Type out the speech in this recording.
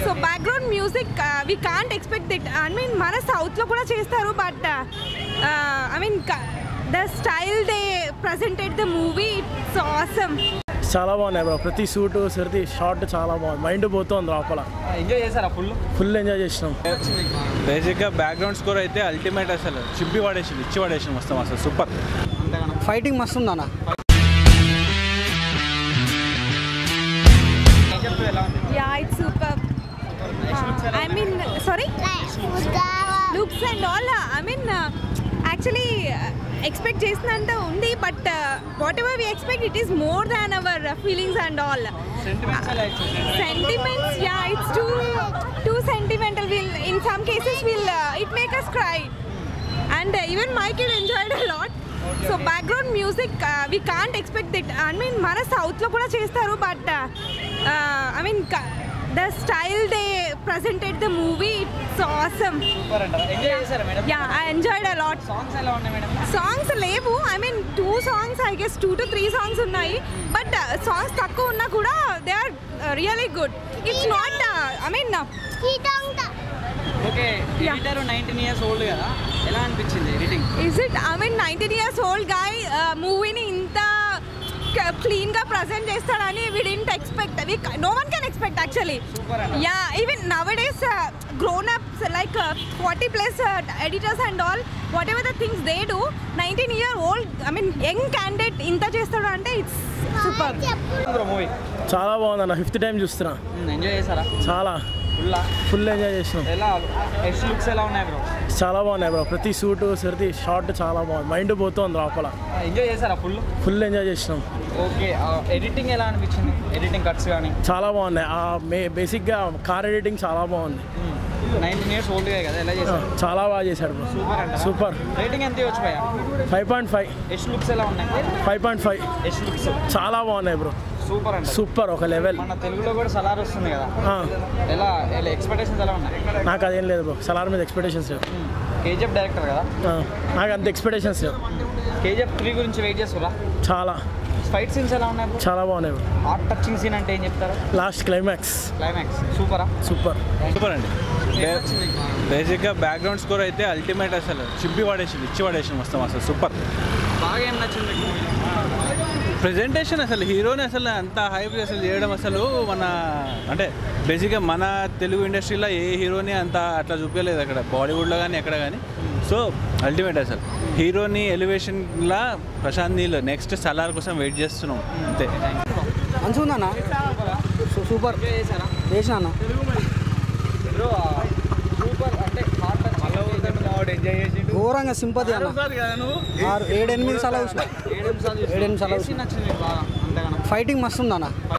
So background music we can't expect it I mean మన సౌత్లో కూడా చేస్తారు but I mean the style they presented the movie it's awesome చాలా బాగున్నాయి bro ప్రతి సూటు సర్ది షార్ట్ చాలా బాగుంది మైండ్ పోతుంది లోపల ఎంజాయ్ చేశారా ఫుల్ ఫుల్ ఎంజాయ్ చేసినాం బేసిక్గా బ్యాక్గ్రౌండ్ స్కోర్ అయితే అల్టిమేట్ అసలు చింపి పడేసింది ఇచ్చి పడేసింది మొత్తం అసలు సూపర్ ఫైటింగ్ మస్తు ఉందన్న yeah it's super I mean sorry looks and all I mean actually expect చేసినంత ఉంది but whatever we expect it is more than our feelings and all sentiments yeah it's too too sentimental will in some cases will uh, it make us cry and uh, even my kid enjoyed a lot so background music we can't expect it I mean మన సౌత్లో కూడా చేస్తారు but I mean the style they presented the movie it's awesome super అంటారా enjoy చేశారా madam yeah I enjoyed a lot songs ఎలా ఉన్నాయి madam songs లేవు I mean two songs I guess two to three songs ఉన్నాయి but songs తక్కువ ఉన్నా కూడా they are really good it's not I mean okay Yeah. Editor nineteen years old కదా ఎలా అనిపించింది editing is it I mean nineteen years old guy మూవీని ఇంత clean గా ప్రజెంట్ చేస్తాడని we didn't expect no one can expect actually Super అన్న. Yeah even nowadays grown ups like forty plus editors and all whatever the things they do nineteen year old I mean young candidate ఇంత చేస్తాడు అంటే it's super bro movie చాలా బాగుంది అన్న fifth time చూస్తున్నా enjoy చేశారా చాలా full full enjoy చేసినాం ఎలా ఎస్ లుక్స్ ఎలా ఉన్నాయి బ్రో చాలా బాగున్నాయి బ్రో ప్రతి సూటు సర్ది షార్ట్ చాలా బాగుంది మైండ్ పోతుంది లోపల ఎంజాయ్ చేశారా ఫుల్ ఫుల్ ఎంజాయ్ చేసినాం ఓకే ఎడిటింగ్ ఎలా అనిపించింది ఎడిటింగ్ కట్స్ కానీ చాలా బాగున్నాయి ఆ మే బేసిక్గా కార్ ఎడిటింగ్ చాలా బాగుంది నైన్టీన్ ఇయర్స్ ఓల్డ్ కదా ఎలా ఆ, చేశారు చాలా బాగా చేశాడు బ్రో సూపర్ అంట సూపర్ రేటింగ్ ఎంత ఇవ్వచ్చు భయ్యా five point five yes looks ఎలా ఉన్నాయి five point five yes looks చాలా బాగున్నాయి బ్రో సూపర్ అంట సూపర్ ఒక లెవెల్ మన తెలుగులో కూడా సలార్ వస్తుంది కదా ఎలా ఎలా ఎక్స్పెక్టేషన్స్ ఎలా ఉన్నాయి నాకు అదేం లేదు బ్రో సలార్ మీద ఎక్స్పెక్టేషన్స్ లేవు కేజీఎఫ్ డైరెక్టర్ కదా ఆ, నాకు అంత ఎక్స్పెక్టేషన్స్ లేవు కేజీఎఫ్ త్రీ గురించి వెయిట్ చేస్తురా చాలా ఫైట్ సీన్స్ ఎలా ఉన్నాయి చాలా బాగున్నాయి బ్రో హార్ట్ టచింగ్ సీన్ అంటే ఏం చెప్తారు లాస్ట్ క్లైమాక్స్ క్లైమాక్స్ సూపరా సూపర్ సూపర్ అండి బేసిక్గా బ్యాక్గ్రౌండ్ స్కోర్ అయితే అల్టిమేట్ అసలు చింపి పడేసింది ఇచ్చి పడేసింది మొత్తం అసలు సూపర్ బాగా ఏం నచ్చింది ప్రెజెంటేషన్ అసలు హీరోని అసలు అంత హైప్ అసలు చేయడం అసలు మన అంటే బేసిక్గా మన తెలుగు ఇండస్ట్రీలో ఏ హీరోని అంత అట్లా చూపించలేదు అక్కడ బాలీవుడ్లో కానీ ఎక్కడ కానీ సో అల్టిమేట్ అసలు హీరోని ఎలివేషన్లా ప్రశాంత్ నీల్ నెక్స్ట్ సలార్ కోసం వెయిట్ చేస్తున్నాం అంతే మంచిగా ఉందన్న సూ- సూపర్ ఎంజాయ్ చేశారా చేసిన అన్న బ్రో సూపర్ అంటే హార్ట్ టచింగ్ ఎంజాయ్ చేసి ఘోరంగా సింపతి అన్న ఆరు ఏడు ఎనిమిది సార్లు చూసిన ఏడు నిమిషాలు ఏడు నిమిషాలు ఏ scene నచ్చింది మీకు బాగా అంతేగానో ఫైటింగ్ మస్తు ఉందన్న